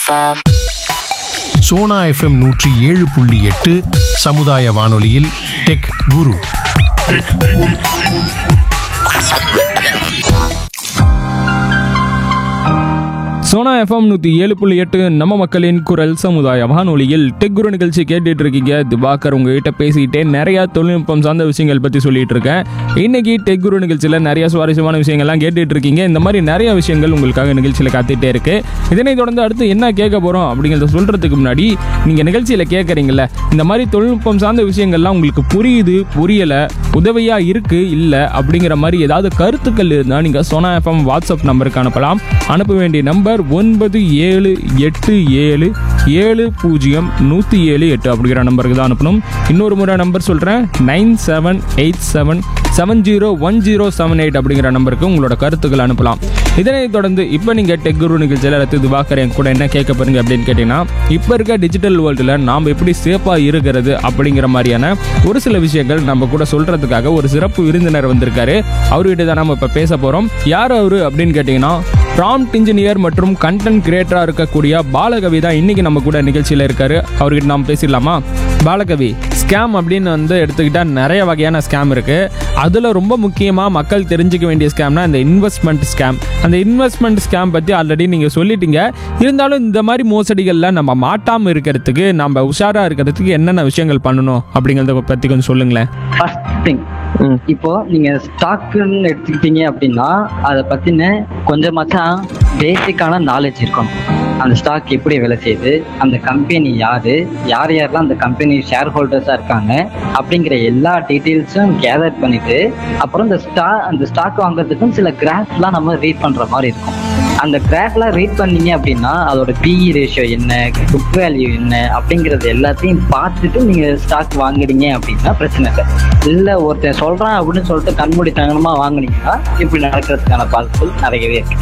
FM. Sona FM நூற்றி ஏழு புள்ளி எட்டு சமுதாய வானொலியில் டெக் குரு சோனா எஃப்எம் நூற்றி ஏழு புள்ளி எட்டு நம்ம மக்களின் குரல் சமுதாய வானொலியில் டெக் குரு நிகழ்ச்சி கேட்டுட்டு இருக்கீங்க திவாகர் உங்ககிட்ட பேசிக்கிட்டே நிறைய தொழில்நுட்பம் சார்ந்த விஷயங்கள் பற்றி சொல்லிட்டு இருக்கேன் இன்னைக்கு டெக் குரு நிகழ்ச்சியில் நிறைய சுவாரஸ்யமான விஷயங்கள்லாம் கேட்டுட்டு இருக்கீங்க இந்த மாதிரி நிறைய விஷயங்கள் உங்களுக்காக நிகழ்ச்சியில் காத்துட்டே இருக்கு இதனைத் தொடர்ந்து அடுத்து என்ன கேட்க போகிறோம் அப்படிங்கிறத சொல்கிறதுக்கு முன்னாடி நீங்கள் நிகழ்ச்சியில் கேட்குறீங்களே இந்த மாதிரி தொழில்நுட்பம் சார்ந்த விஷயங்கள்லாம் உங்களுக்கு புரியுது புரியலை உதவியாக இருக்கு இல்லை அப்படிங்கிற மாதிரி ஏதாவது கருத்துக்கள் இருந்தால் நீங்கள் சோனா எஃப்எம் வாட்ஸ்அப் நம்பருக்கு அனுப்பலாம் அனுப்ப வேண்டிய நம்பர் ஒன்பது ஏழு எட்டு ஏழு ஏழு பூஜ்ஜியம் நூற்றி ஏழு எட்டு அப்படிங்கிற நம்பருக்கு தான் அனுப்பணும் இன்னொரு முறை நம்பர் சொல்கிறேன் nine seven eight seven seven zero one zero seven eight அப்படிங்கிற நம்பருக்கு உங்களோட கருத்துக்கள் அனுப்பலாம் இதனைத் தொடர்ந்து இப்போ நீங்கள் டெக் குரு நிகழ்ச்சியில் ரத்து திவாகரன் கூட என்ன கேட்க போறீங்க அப்படின்னு கேட்டிங்கன்னா இப்போ இருக்க டிஜிட்டல் வேர்ல்டில் நாம் எப்படி சேஃபாக இருக்கிறது அப்படிங்கிற மாதிரியான ஒரு சில விஷயங்கள் நம்ம கூட சொல்கிறதுக்காக ஒரு சிறப்பு விருந்தினர் வந்திருக்காரு அவர்கிட்ட தான் நம்ம இப்போ பேச போகிறோம் யார் அவர் அப்படின்னு கேட்டிங்கன்னா ப்ராம்ப்ட் இன்ஜினியர் மற்றும் கண்டென்ட் கிரியேட்டராக இருக்கக்கூடிய பாலகவி தான் இன்னைக்கு நம்ம கூட நிகழ்ச்சியில் இருக்காரு அவர்கிட்ட நாம் பேசிடலாமா பாலகவி ஸ்கேம் அப்படின்னு வந்து எடுத்துக்கிட்டால் நிறைய வகையான ஸ்கேம் இருக்குது அதில் ரொம்ப முக்கியமாக மக்கள் தெரிஞ்சுக்க வேண்டிய ஸ்கேம்னா இந்த இன்வெஸ்ட்மெண்ட் ஸ்கேம் அந்த இன்வெஸ்ட்மெண்ட் ஸ்கேம் பற்றி ஆல்ரெடி நீங்கள் சொல்லிட்டீங்க இருந்தாலும் இந்த மாதிரி மோசடிகளில் நம்ம மாட்டாமல் இருக்கிறதுக்கு நம்ம உஷாராக இருக்கிறதுக்கு என்னென்ன விஷயங்கள் பண்ணணும் அப்படிங்கிறத பற்றி கொஞ்சம் சொல்லுங்களேன் ஃபர்ஸ்ட் திங் இப்போ நீங்க ஸ்டாக்குன்னு எடுத்துக்கிட்டீங்க அப்படின்னா அதை பத்தின கொஞ்சமாச்சும் பேசிக்கான நாலேஜ் இருக்கணும் அந்த ஸ்டாக் எப்படி வேலை செய்யுது அந்த கம்பெனி யாரு யார் யாரெல்லாம் அந்த கம்பெனி ஷேர் ஹோல்டர்ஸா இருக்காங்க அப்படிங்கிற எல்லா டீட்டெயில்ஸும் கேதர் பண்ணிட்டு அப்புறம் இந்த ஸ்டா அந்த ஸ்டாக் வாங்குறதுக்கும் சில கிராஃப்லாம் நம்ம ரீட் பண்ற மாதிரி இருக்கும் அந்த கிராஃப்லாம் ரீட் பண்ணீங்க அப்படின்னா அதோட பிஇ ரேஷியோ என்ன புக் வேல்யூ என்ன அப்படிங்கறது எல்லாத்தையும் பார்த்துட்டு நீங்க ஸ்டாக் வாங்குறீங்க அப்படின்னா பிரச்சனை இல்லை இல்ல ஒருத்தன் சொல்றான் அப்படின்னு சொல்லிட்டு கண்மூடி தங்கனமா வாங்குனீங்கன்னா இப்படி நடக்கிறதுக்கான வாய்ப்புகள் நிறையவே இருக்கு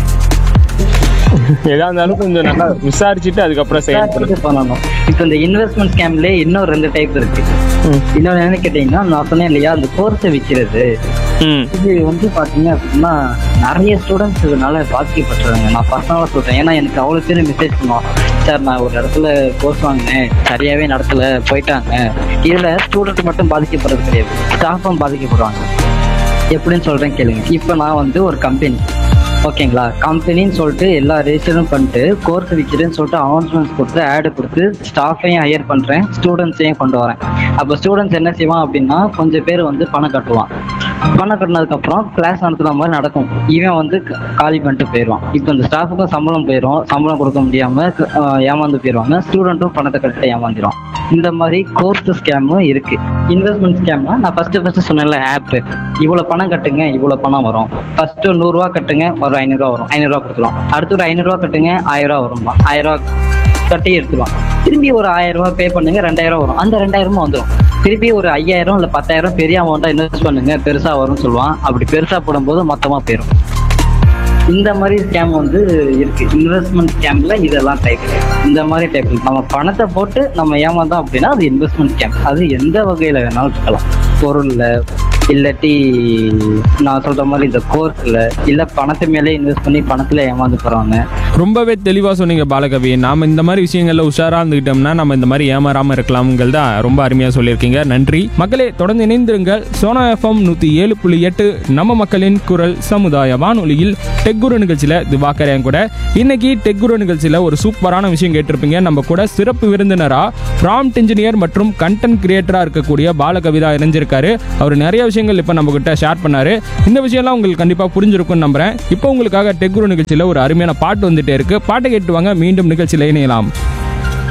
எதா இருந்தாலும் கொஞ்சம் நல்லா விசாரிச்சுட்டு அதுக்கப்புறம் இது பண்ணணும் இப்போ இந்த இன்வெஸ்ட்மெண்ட் ஸ்கேம்ல இன்னும் ரெண்டு டைப் இருக்கு இன்னொன்னு என்ன கேட்டீங்கன்னா நான் சொன்னேன் இல்லையா அந்த கோர்ஸை விற்கிறது இது வந்து பாத்தீங்க அப்படின்னா நிறைய ஸ்டூடெண்ட்ஸ் இதனால பாதிக்கப்பட்டுறாங்க நான் பர்சனலா சொல்றேன் ஏன்னா எனக்கு அவ்வளவு பேர் மெசேஜ் பண்ணுவோம் சார் நான் ஒரு இடத்துல கோர்ஸ் வாங்கினேன் சரியாவே நடத்தல போயிட்டாங்க இதுல ஸ்டூடெண்ட் மட்டும் பாதிக்கப்படுறது கிடையாது ஸ்டாஃபும் பாதிக்கப்படுவாங்க எப்படின்னு சொல்றேன் கேளுங்க இப்போ நான் வந்து ஒரு கம்பெனி ஓகேங்களா கம்பெனின்னு சொல்லிட்டு எல்லா ரெஜிஸ்டரும் பண்ணிட்டு கோர்ஸ் விற்கிறேன்னு சொல்லிட்டு அனௌன்ஸ்மெண்ட்ஸ் கொடுத்து ஆடு கொடுத்து ஸ்டாஃபையும் ஹையர் பண்றேன் ஸ்டூடெண்ட்ஸையும் கொண்டு வரேன் அப்போ ஸ்டூடெண்ட்ஸ் என்ன செய்வான் அப்படின்னா கொஞ்சம் பேர் வந்து பணம் கட்டுவான் பணம் கட்டினதுக்கு அப்புறம் கிளாஸ் நடத்துற மாதிரி நடக்கும் இவன் வந்து க- காலி பண்ணிட்டு போயிடுவான் இப்போ இந்த ஸ்டாஃபுக்கும் சம்பளம் போயிடும் சம்பளம் கொடுக்க முடியாம க- ஆஹ் ஏமாந்து போயிடுவாங்க ஸ்டூடெண்ட்டும் பணத்தை கட்டிட்டு ஏமாந்துடும் இந்த மாதிரி கோர்ஸ் ஸ்கேமும் இருக்கு இன்வெஸ்ட்மெண்ட் ஸ்கேம்னா நான் ஃபர்ஸ்ட் ஃபர்ஸ்ட் சொன்னேன்ல ஆப் இவ்வளவு பணம் கட்டுங்க இவ்வளவு பணம் வரும் ஃபர்ஸ்ட் நூறு ரூபா கட்டுங்க ஒரு ஐநூறுரூவா வரும் ஐநூறுரூவா கொடுத்துருவோம் அடுத்து ஒரு ஐநூறுரூவா கட்டுங்க ஆயிரம் ரூபா வரும்பா ஆயிரம் ரூபா கட்டி எடுத்துக்கலாம் திரும்பி ஒரு ஆயிரம் ரூபாய் பே பண்ணுங்க ரெண்டாயிரம் வரும் அந்த ரெண்டாயிரமும் வந்துடும் திருப்பி ஒரு ஐயாயிரம் இல்ல பத்தாயிரம் பெரிய அமௌண்ட்டா இன்வெஸ்ட் பண்ணுங்க பெருசா வரும்னு சொல்லுவான் அப்படி பெருசா போடும்போது மொத்தமா போயிடும் இந்த மாதிரி ஸ்கேம் வந்து இருக்கு இன்வெஸ்ட்மெண்ட் ஸ்கேம்ல இதெல்லாம் டைப் இந்த மாதிரி டைப் நம்ம பணத்தை போட்டு நம்ம ஏமாந்தோம் அப்படின்னா அது இன்வெஸ்ட்மெண்ட் ஸ்கேம் அது எந்த வகையில வேணாலும் இருக்கலாம் பொருள்ல இல்லாட்டி நான் சொல்ற மாதிரி இந்த கோர்ஸ்ல இல்ல பணத்து மேலே இன்வெஸ்ட் பண்ணி பணத்துல ஏமாந்து போறவங்க ரொம்பவே தெளிவாக சொன்னீங்க பாலகவி நாம் இந்த மாதிரி விஷயங்களில் உஷாராக இருந்துக்கிட்டோம்னா நம்ம இந்த மாதிரி ஏமாறாமல் இருக்கலாம்கள் தான் ரொம்ப அருமையாக சொல்லியிருக்கீங்க நன்றி மக்களே தொடர்ந்து இணைந்திருங்கள் சோனா எஃப்எம் நூற்றி ஏழு புள்ளி எட்டு நம்ம மக்களின் குரல் சமுதாய வானொலியில் டெக்குரு நிகழ்ச்சியில் திவாகர் என் கூட இன்னைக்கு டெக்குரு நிகழ்ச்சியில் ஒரு சூப்பரான விஷயம் கேட்டிருப்பீங்க நம்ம கூட சிறப்பு விருந்தினராக ப்ராம்ப்ட் இன்ஜினியர் மற்றும் கண்டென்ட் கிரியேட்டராக இருக்கக்கூடிய பாலகவிதா இணைஞ்சிருக்காரு அவர் நிறைய விஷயங்கள் இப்போ நம்ம கிட்ட ஷேர் பண்ணாரு இந்த விஷயம்லாம் உங்களுக்கு கண்டிப்பாக புரிஞ்சிருக்கும்னு நம்புறேன் இப்போ உங்களுக்காக டெக்குரு நிகழ்ச்சியில் ஒரு அருமையான பாட்டு வந்துட்டே இருக்கு பாட்டை கேட்டு வாங்க மீண்டும் நிகழ்ச்சியில் இணையலாம்